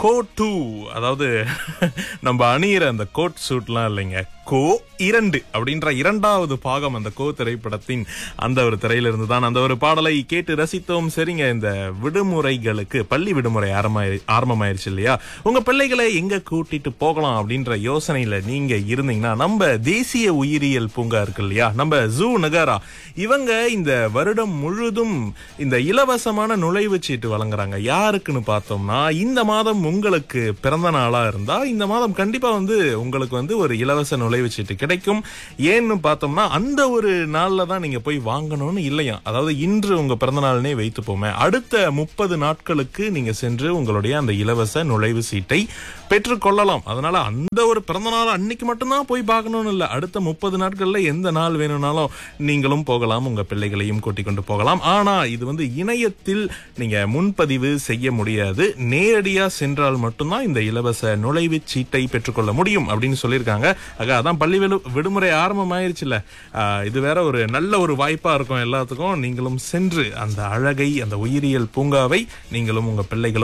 கோ two அதாவது நம்ம அணியிற அந்த கோட் சூட்லாம் இல்லைங்க கோ இரண்டு அப்படின்ற இரண்டாவது பாகம் அந்த கோ திரைப்படத்தின் அந்த ஒரு திரையிலிருந்து தான் அந்த ஒரு பாடலை கேட்டு ரசித்தோம் சரிங்க இந்த விடுமுறைகளுக்கு பள்ளி விடுமுறை ஆரம்பமாயி ஆரம்பமாயிருச்சு இல்லையா உங்க பிள்ளைகளை எங்க கூட்டிட்டு போகலாம் அப்படின்ற யோசனையில நீங்க இருந்தீங்கன்னா நம்ம தேசிய உயிரியல் பூங்கா இருக்கு இல்லையா நம்ம ஜூ நகரா இவங்க இந்த வருடம் முழுதும் இந்த இலவசமான நுழைவுச் சீட்டு வழங்குறாங்க யாருக்குன்னு பார்த்தோம்னா இந்த மாதம் உங்களுக்கு பிறந்த நாளா இருந்தா இந்த மாதம் கண்டிப்பா வந்து உங்களுக்கு வந்து ஒரு இலவச நுழைவுச் சீட்டு கிடைக்கும் ஏன்னு பார்த்தோம்னா அந்த ஒரு நாள்ல தான் நீங்க போய் வாங்கணும்னு இல்லையா அதாவது இன்று உங்க பிறந்த நாள்னே வைத்துப்போமே அடுத்த முப்பது நாட்களுக்கு நீங்க சென்று உங்களுடைய அந்த இலவச நுழைவு சீட்டை பெற்றுக்கொள்ளலாம் அதனால அந்த ஒரு பிறந்த நாள் அன்னைக்கு மட்டும்தான் போய் பார்க்கணும்னு இல்லை அடுத்த முப்பது நாட்கள்ல எந்த நாள் வேணும்னாலும் நீங்களும் போகலாம் உங்க பிள்ளைகளையும் கூட்டிக் கொண்டு போகலாம் ஆனா இது வந்து இணையத்தில் நீங்க முன்பதிவு செய்ய முடியாது நேரடியா சென்றால் மட்டும்தான் இந்த இலவச நுழைவு சீட்டை பெற்றுக்கொள்ள முடியும் அப்படின்னு சொல்லியிருக்காங்க ஆக அதான் பள்ளி விடு- விடுமுறை ஆரம்பம் ஆயிருச்சுல ஆஹ் இது வேற ஒரு நல்ல ஒரு வாய்ப்பா இருக்கும் எல்லாத்துக்கும் நீங்களும் சென்று அந்த அழகை அந்த உயிரியல் பூங்காவை நீங்களும் உங்க பிள்ளைகளும்